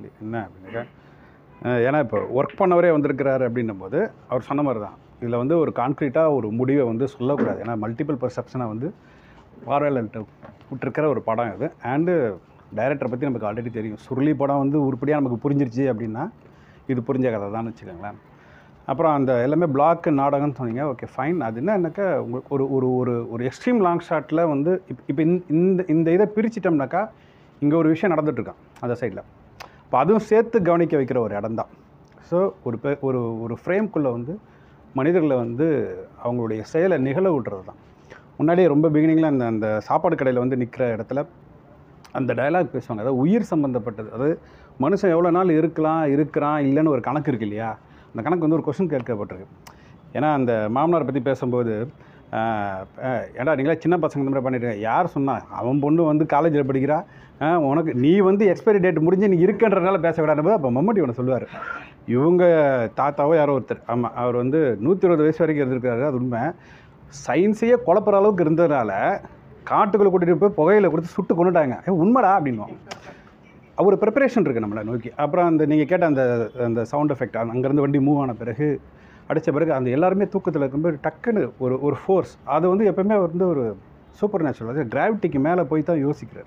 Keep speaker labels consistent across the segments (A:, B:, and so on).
A: actually என்ன அப்படின்னாக்கா அஹ் ஏன்னா இப்போ ஒர்க் பண்ணவரே வந்திருக்கிறாரு அப்படின்னும் போது அவர் சொன்ன மாதிரி தான் இதில் வந்து ஒரு கான்க்ரீட்டாக ஒரு முடிவை வந்து சொல்லக்கூடாது ஏன்னா மல்டிபிள் பர்செப்ஷனை வந்து பார்வையாளர்கிட்ட விட்டுருக்கிற ஒரு படம் இது அண்டு டைரக்டரை பற்றி நமக்கு ஆல்ரெடி தெரியும் சுருளி படம் வந்து உருப்படியாக நமக்கு புரிஞ்சிருச்சு அப்படின்னா இது புரிஞ்ச கதை தான் வச்சுக்கோங்களேன் அப்புறம் அந்த எல்லாமே பிளாக் நாடகம்னு சொன்னீங்க ஓகே ஃபைன் அது என்னன்னாக்கா உங்களுக்கு ஒரு ஒரு ஒரு ஒரு எக்ஸ்ட்ரீம் லாங் ஷாட்டில் வந்து இப்போ இப்போ இந்த இந்த இதை பிரிச்சிட்டோம்னாக்கா இங்கே ஒரு விஷயம் நடந்துட்டுருக்கான் அந்த சைடில் இப்போ அதுவும் சேர்த்து கவனிக்க வைக்கிற ஒரு இடம் தான் ஸோ ஒரு பெ ஒரு ஒரு ஃப்ரேம்குள்ளே வந்து மனிதர்களை வந்து அவங்களுடைய செயலை நிகழ விட்டுறது தான் முன்னாடியே ரொம்ப பிகினிங்கில் அந்த அந்த சாப்பாடு கடையில் வந்து நிற்கிற இடத்துல அந்த டயலாக் பேசுவாங்க அதாவது உயிர் சம்மந்தப்பட்டது அதாவது மனுஷன் எவ்வளோ நாள் இருக்கலாம் இருக்கிறான் இல்லைன்னு ஒரு கணக்கு இருக்கு இல்லையா அந்த கணக்கு வந்து ஒரு கொஷின் கேட்கப்பட்டிருக்கு ஏன்னா அந்த மாமனார் பற்றி பேசும்போது ஆஹ், ஆஹ், ஏடா நீங்களா சின்ன பசங்க இந்த மாதிரி பண்ணிட்டு யார் சொன்னா அவன் பொண்ணு வந்து காலேஜில் படிக்கிறா ஆஹ், உனக்கு நீ வந்து எக்ஸ்பைரி டேட் முடிஞ்சு நீ இருக்கன்றனால பேச விடாது அப்போ மம்மட்டி ஒன்று சொல்லுவார் இவங்க தாத்தாவோ யாரோ ஒருத்தர் ஆமாம் அவர் வந்து நூற்றி இருபது வயசு வரைக்கும் இருந்திருக்காரு அது உண்மை சயின்ஸையே குழப்புற அளவுக்கு இருந்ததுனால காட்டுக்குள்ளே கூட்டிகிட்டு போய் புகையில கொடுத்து சுட்டு கொண்டுட்டாங்க ஏ உண்மைடா அப்படின்னுவோம் ஒரு ப்ரிப்பரேஷன் இருக்குது நம்மளை நோக்கி அப்புறம் அந்த நீங்கள் கேட்ட அந்த அந்த சவுண்ட் எஃபெக்ட் அங்கேருந்து வண்டி மூவ் ஆன பிறகு அடித்த பிறகு அந்த எல்லாருமே தூக்கத்தில் இருக்கும்போது டக்குன்னு ஒரு ஒரு ஃபோர்ஸ் அது வந்து எப்பவுமே வந்து ஒரு சூப்பர் நேச்சுரல் அது கிராவிட்டிக்கு மேலே போய் தான் யோசிக்கிறார்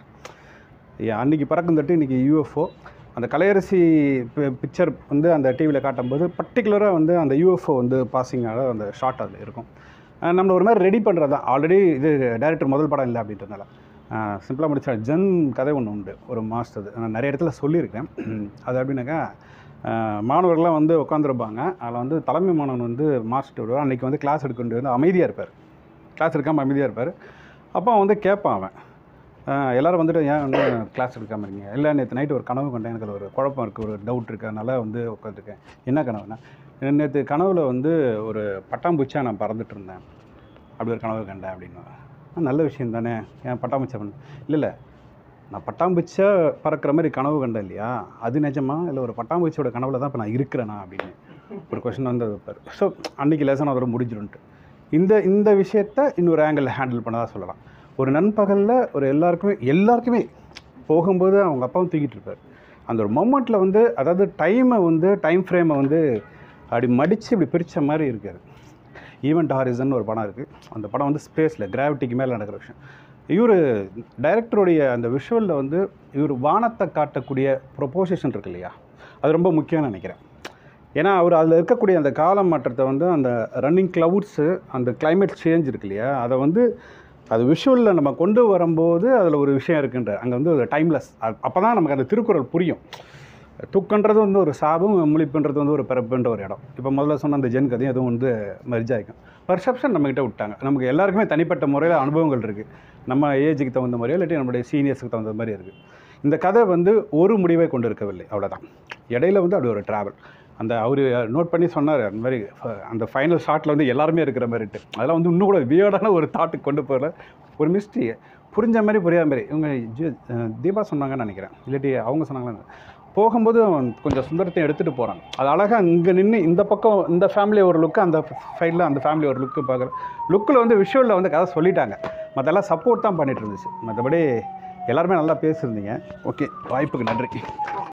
A: ஏன் அன்றைக்கி பறக்கும் தட்டு இன்றைக்கி யூஎஃப்ஓ அந்த கலையரசி பிக்சர் வந்து அந்த டிவியில் காட்டும்போது பர்டிகுலராக வந்து அந்த யூஎஃப்ஓ வந்து பாசிங் ஆக அந்த ஷாட் அதில் இருக்கும் அஹ் நம்மளை ஒரு மாதிரி ரெடி பண்ணுறது தான் ஆல்ரெடி இது டைரக்டர் முதல் படம் இல்லை அப்படின்றதுனால சிம்பிளாக முடிச்சா ஜென் கதை ஒன்று உண்டு ஒரு மாஸ்டர் நான் நிறைய இடத்துல சொல்லியிருக்கேன் அது எப்படின்னாக்கா அஹ் மாணவர்கள்லாம் வந்து உட்காந்துருப்பாங்க அதில் வந்து தலைமை மாணவன் வந்து மாஸ்டர் வருவார் அன்றைக்கி வந்து கிளாஸ் எடுக்க வேண்டியது வந்து அமைதியாக இருப்பார் கிளாஸ் எடுக்காமல் அமைதியாக இருப்பார் அப்போ அவன் வந்து கேட்பான் அவன் அஹ் எல்லாரும் வந்துட்டு ஏன் வந்து கிளாஸ் எடுக்காமல் இருக்கீங்க இல்லை நேற்று நைட்டு ஒரு கனவு கண்டேன் எனக்கு அது ஒரு குழப்பம் இருக்குது ஒரு டவுட் இருக்குது அதனால் வந்து உட்காந்துருக்கேன் என்ன கனவுனா நேற்று கனவில் வந்து ஒரு பட்டாம்பூச்சியாக நான் பறந்துட்டு இருந்தேன் அப்படி ஒரு கனவு கண்டேன் அப்படின்னு நல்ல விஷயம் தானே ஏன் பட்டாம்பூச்சி பண்ண இல்லை இல்லை நான் பட்டாம்பூச்சியாக பறக்கிற மாதிரி கனவு கண்டேன் இல்லையா அது நிஜமா இல்லை ஒரு பட்டாம்பூச்சியோட கனவுல தான் இப்போ நான் இருக்கிறேனா அப்படின்னு ஒரு கொஷின் வந்து வைப்பார் ஸோ அன்றைக்கி லெசன் அதோட முடிஞ்சிடும்ட்டு இந்த இந்த விஷயத்த இன்னொரு ஆங்கிளில் ஹேண்டில் பண்ணதாக சொல்லலாம் ஒரு நண்பகலில் ஒரு எல்லாருக்குமே எல்லாருக்குமே போகும்போது அவங்க அப்பாவும் தூக்கிட்டு இருப்பார் அந்த ஒரு மொமெண்ட்டில் வந்து அதாவது டைமை வந்து டைம் ஃப்ரேமை வந்து அப்படி மடித்து இப்படி பிரித்த மாதிரி இருக்காரு ஈவெண்ட் ஹாரிசன் ஒரு படம் இருக்குது அந்த படம் வந்து ஸ்பேஸில் கிராவிட்டிக்கு மேலே நடக்கிற விஷயம் இவர் டைரக்டருடைய அந்த விஷுவலில் வந்து இவர் வானத்தை காட்டக்கூடிய ப்ரொப்போசிஷன் இருக்கு இல்லையா அது ரொம்ப முக்கியம்னு நினைக்கிறேன் ஏன்னா அவர் அதில் இருக்கக்கூடிய அந்த கால மாற்றத்தை வந்து அந்த ரன்னிங் க்ளவுட்ஸு அந்த climate சேஞ்ச் இருக்கு இல்லையா அதை வந்து அது விஷுவலில் நம்ம கொண்டு வரும்போது அதில் ஒரு விஷயம் இருக்குன்ற அங்கே வந்து ஒரு டைம்லெஸ் அப்போ தான் நமக்கு அந்த திருக்குறள் புரியும் துக்கன்றது வந்து ஒரு சாபம் முழிப்புன்றது வந்து ஒரு பிறப்புன்ற ஒரு இடம் இப்போ முதல்ல சொன்ன அந்த ஜென் கதையும் அதுவும் வந்து மெர்ஜ் ஆகிக்கும் பர்செப்ஷன் நம்மக்கிட்ட விட்டாங்க நமக்கு எல்லாருக்குமே தனிப்பட்ட முறையில் அனுபவங்கள் இருக்குது நம்ம ஏஜுக்கு தகுந்த மாதிரியோ இல்லாட்டி நம்மளுடைய சீனியர்ஸுக்கு தகுந்த மாதிரி இருக்குது இந்த கதை வந்து ஒரு முடிவை கொண்டு இருக்கவில்லை அவ்வளோதான் இடையில வந்து அப்படி ஒரு ட்ராவல் அந்த அவர் நோட் பண்ணி சொன்னார் அந்த மாதிரி ஃப- அந்த ஃபைனல் ஷாட்டில் வந்து எல்லாருமே இருக்கிற மாதிரிட்டு அதெல்லாம் வந்து இன்னும் கூட வியர்டான ஒரு தாட்டுக்கு கொண்டு போகல ஒரு மிஸ்ட்ரி புரிஞ்ச மாதிரி புரியாத மாதிரி இவங்க ஜி- அஹ் தீபா சொன்னாங்கன்னு நினைக்கிறேன் இல்லாட்டி அவங்க சொன்னாங்களா போகும்போது அவன் கொஞ்சம் சுந்தரத்தையும் எடுத்துகிட்டு போகிறாங்க அது அழகாக இங்கே நின்று இந்த பக்கம் இந்த ஃபேமிலி ஒரு லுக்கு அந்த சைடில் அந்த ஃபேமிலி ஒரு லுக்கு பார்க்குற லுக்கில் வந்து விஷுவலில் வந்து கதை சொல்லிட்டாங்க மற்றெல்லாம் சப்போர்ட் தான் பண்ணிட்டு இருந்துச்சு மற்றபடி எல்லாருமே நல்லா பேசியிருந்தீங்க ஓகே வாய்ப்புக்கு நன்றி